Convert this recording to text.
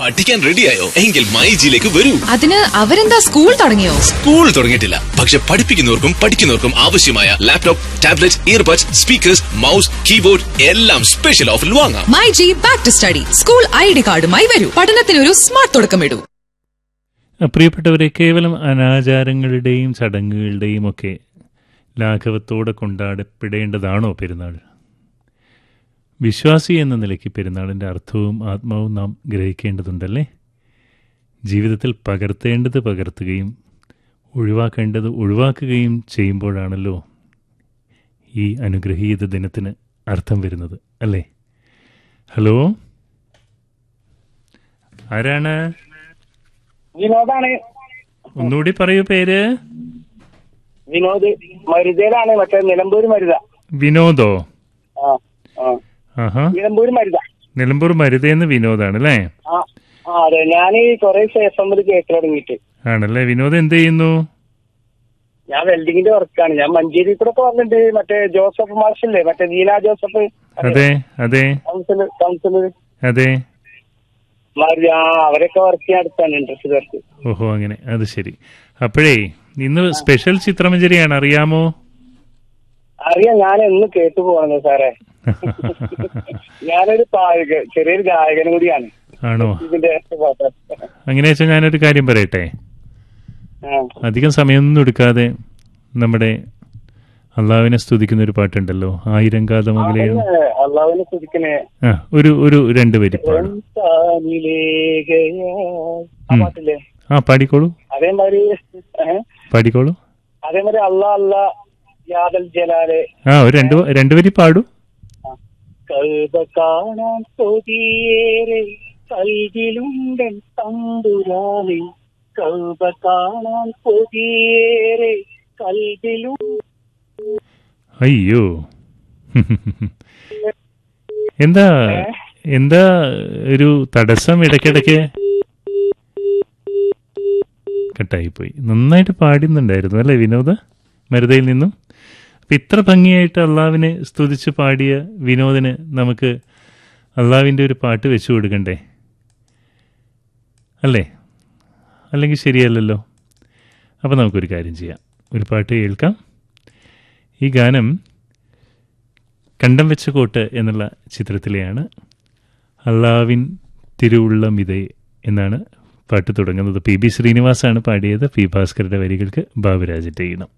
പഠിക്കാൻ റെഡിയായോ എങ്കിൽ മൈജിയിലേക്ക് വരൂ അതിന് അവരെന്താ സ്കൂൾ തുടങ്ങിയോ സ്കൂൾ തുടങ്ങിയിട്ടില്ല പക്ഷെ പഠിപ്പിക്കുന്നവർക്കും പഠിക്കുന്നവർക്കും ആവശ്യമായ laptop tablet earbuds speakers mouse keyboard എല്ലാം സ്പെഷ്യൽ ഓഫറിൽ വാങ്ങാം my G back to study school I D കാർഡുമായി വരൂ പഠനത്തിനൊരു സ്മാർട്ട് തുടക്കമിടൂ പ്രിയപ്പെട്ടവരെ കേവലം അനാചാരങ്ങളുടെയും ചടങ്ങുകളുടെയും ഒക്കെ ലാഘവത്തോടെ കൊണ്ടാടപ്പെടേണ്ടതാണോ പെരുന്നാൾ വിശ്വാസി എന്ന നിലയ്ക്ക് പെരുന്നാളിൻ്റെ അർത്ഥവും ആത്മാവും നാം ഗ്രഹിക്കേണ്ടതുണ്ടല്ലേ ജീവിതത്തിൽ പകർത്തേണ്ടത് പകർത്തുകയും ഒഴിവാക്കേണ്ടത് ഒഴിവാക്കുകയും ചെയ്യുമ്പോഴാണല്ലോ ഈ അനുഗ്രഹീത ദിനത്തിന് അർത്ഥം വരുന്നത് അല്ലേ ഹലോ ആരാണ് വിനോദാണ് ഒന്നുകൂടി പറയൂ പേര് വിനോദ് മരുതയിലാണ് മറ്റേ നിലമ്പൂർ മരുത വിനോദോ ആ ആ ആഹാ നിലമ്പൂർ മരുത നിലമ്പൂർ മരുതേന്ന് വിനോദാണ് അല്ലേ ആ ആ അതെ ഞാൻ കൊറേ ശേഷം ഇത് കേട്ട് തുടങ്ങിയിട്ട് ആണല്ലേ വിനോദ് എന്ത് ചെയ്യുന്നു ഞാൻ വെൽഡിങ്ങിന്റെ വർക്കാണ് ഞാൻ മഞ്ചേരി കൂടെ ഒക്കെ വന്നിട്ടുണ്ട് മറ്റേ ജോസഫ് മാർഷല്ലേ മറ്റേ ദീന ജോസഫ് അതെ അതെ കൗൺസിൽ കൗൺസിലർ അതെ മാരുതി ആ അവരൊക്കെ വർക്ക് ചെയ്യാൻ അടുത്താണ് ഇൻട്രസ്റ്റ് വർക്ക് ഓഹോ അങ്ങനെ അത് ശരി അപ്പോഴേ ഇന്ന് സ്പെഷ്യൽ ചിത്രമഞ്ജരിയാണ് അറിയാമോ അറിയാം ഞാൻ എന്ന് കേട്ടു പോകണത് സാറേ ഞാനൊരു പായക ചെറിയൊരു ഗായകനും കൂടിയാണ് ആണോ ഇതിന്റെ പാട്ട്. അങ്ങനെ വെച്ചാൽ ഞാനൊരു കാര്യം പറയട്ടെ ആ അധികം സമയമൊന്നും എടുക്കാതെ നമ്മുടെ അള്ളാവിനെ സ്തുതിക്കുന്ന ഒരു പാട്ടുണ്ടല്ലോ ആയിരം കാതമകലെ അതന്നെ, അള്ളാഹുവിനെ സ്തുതിക്കണേ ആ ഒരു ഒരു രണ്ട് വരി പാടും താനിലേകയായി. ആ ഉം. പാട്ടില്ലേ ആ പാടിക്കോളൂ അതേമാതിരി ഏഹ്? പാടിക്കോളൂ അതേമാതിരി അള്ളാ അള്ളാ യാദൽ ജലാലെ ആ ഒരു രണ്ട് വ- രണ്ട് വരി പാടൂ കൽബ കാണാൻ കൊതിയേറെ കൽവിലുണ്ടൻ തമ്പുരാനെ കൽബ കാണാൻ കൊതിയേറെ കൽവിലും അയ്യോ എന്താ എന്താ ഒരു തടസ്സം ഇടയ്ക്കിടയ്ക്ക് കട്ടായിപ്പോയി നന്നായിട്ട് പാടുന്നുണ്ടായിരുന്നു അല്ലേ വിനോദ മരുതയിൽ നിന്നും അപ്പം ഇത്ര ഭംഗിയായിട്ട് അള്ളാവിനെ സ്തുതിച്ച് പാടിയ വിനോദിന് നമുക്ക് അള്ളാവിൻ്റെ ഒരു പാട്ട് വെച്ചു കൊടുക്കണ്ടേ അല്ലേ അല്ലെങ്കിൽ ശരിയല്ലല്ലോ അപ്പോൾ നമുക്കൊരു കാര്യം ചെയ്യാം ഒരു പാട്ട് കേൾക്കാം ഈ ഗാനം കണ്ടം വെച്ച കോട്ട് എന്നുള്ള ചിത്രത്തിലെയാണ് അള്ളാവിൻ തിരുവുള്ളമിതേ എന്നാണ് പാട്ട് തുടങ്ങുന്നത് പി ബി ശ്രീനിവാസാണ് പാടിയത് പി ഭാസ്കറുടെ വരികൾക്ക് ബാബുരാജിൻ്റെ ഈണം